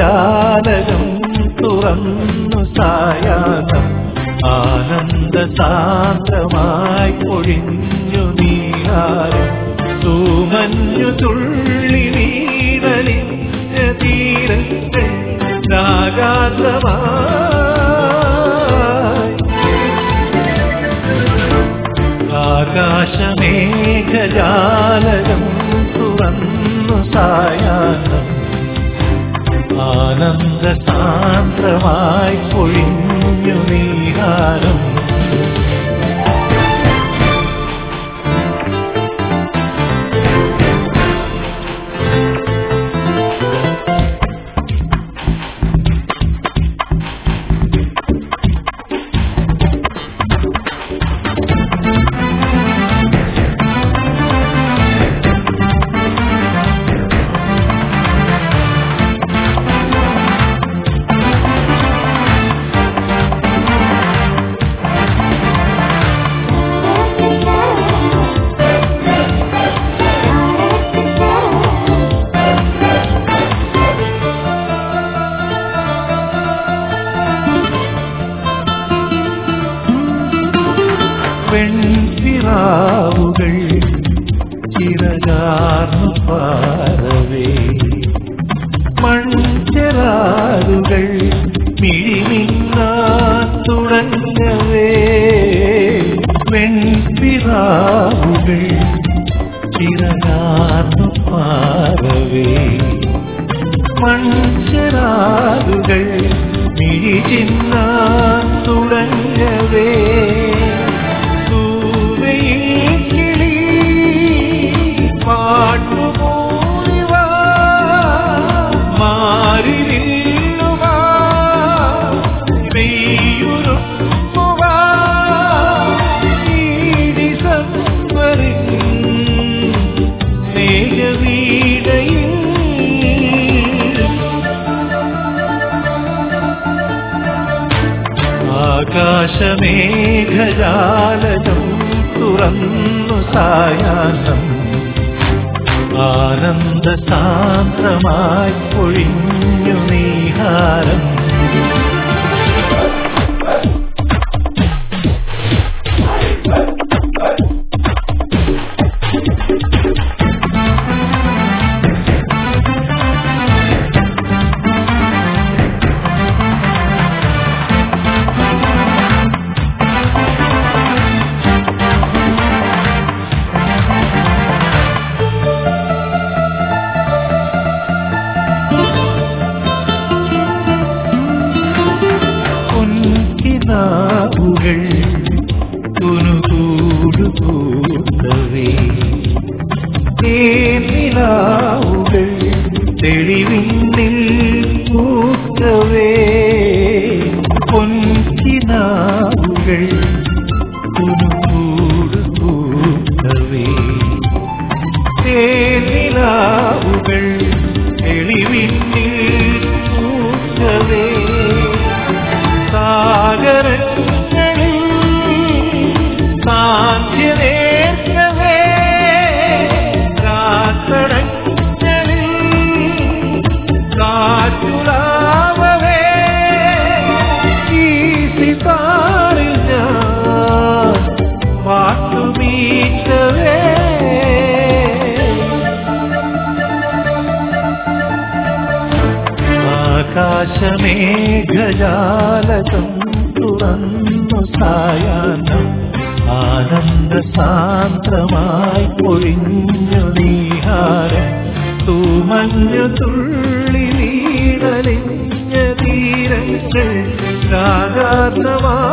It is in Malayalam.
മേഘജാലകം തുറന്നു സായാഹ്നം ആനന്ദ സാന്ദ്രമായി പൊഴിഞ്ഞു നീരാരം തൂമഞ്ഞു തുള്ളി നീരലിഞ്ഞ തീരങ്ങൾ രാഗാദ്രമായി ആകാശമേഘജാലകം തുറന്നു സായാഹ്നം ആനന്ദ സാന്ദ്രമായി പൊഴിഞ്ഞു നീഹാരം വെൺപിറാവുകൾ ചിറകാർന്നു പാറവേ മൺചെറാറുകൾ മിഴിമിന്നാൻ തുടങ്ങവേ വെൺപിറാവുകൾ ചിറകാർന്നു പാറവേ മൺചെറാറുകൾ മിഴിചിന്നാൻ തുടങ്ങവേ തൂവയിൽ കിളി പാട്ടുമൂളിവാ മാറിനില്ലുവാ വെയ്യുറുക്കുവാ ഈടി സത്വരിൻ സ്നേഹവീടയിൽ ആകാശമേഘജാലകം തുറന്നു സായാഹ്നം ആനന്ദ സാന്ദ്രമായി പൊഴിഞ്ഞു നീഹാരം പൊൻകിനാവുകൾ കുനുകൂടു പൂത്തവേ തേനിലാവുകൾ തെളിവിന്നിൽ പൂക്കവേ പൊൻകിനാവുകൾ കുനുകൂടു പൂക്കവേ തേനിലാവുകൾ തെളിവിന്നിൽ പൂക്കവേ സാഗരങ്ങളിൽ സാധ്യതേർക്കവേ രാത്തടങ്ങളിൽ കാറ്റുലാവവേ ഈ സിതാറിൽ ഞാൻ പാട്ടുമീറ്റവേ ആകാശമേഘജാലകം തുറന്നു സായാഹ്നം ആനന്ദ സാന്ദ്രമായി പൊഴിഞ്ഞു നീഹാരം തൂമഞ്ഞു തുള്ളി നീരലിഞ്ഞ തീരങ്ങൾ രാഗാർദ്ധമായി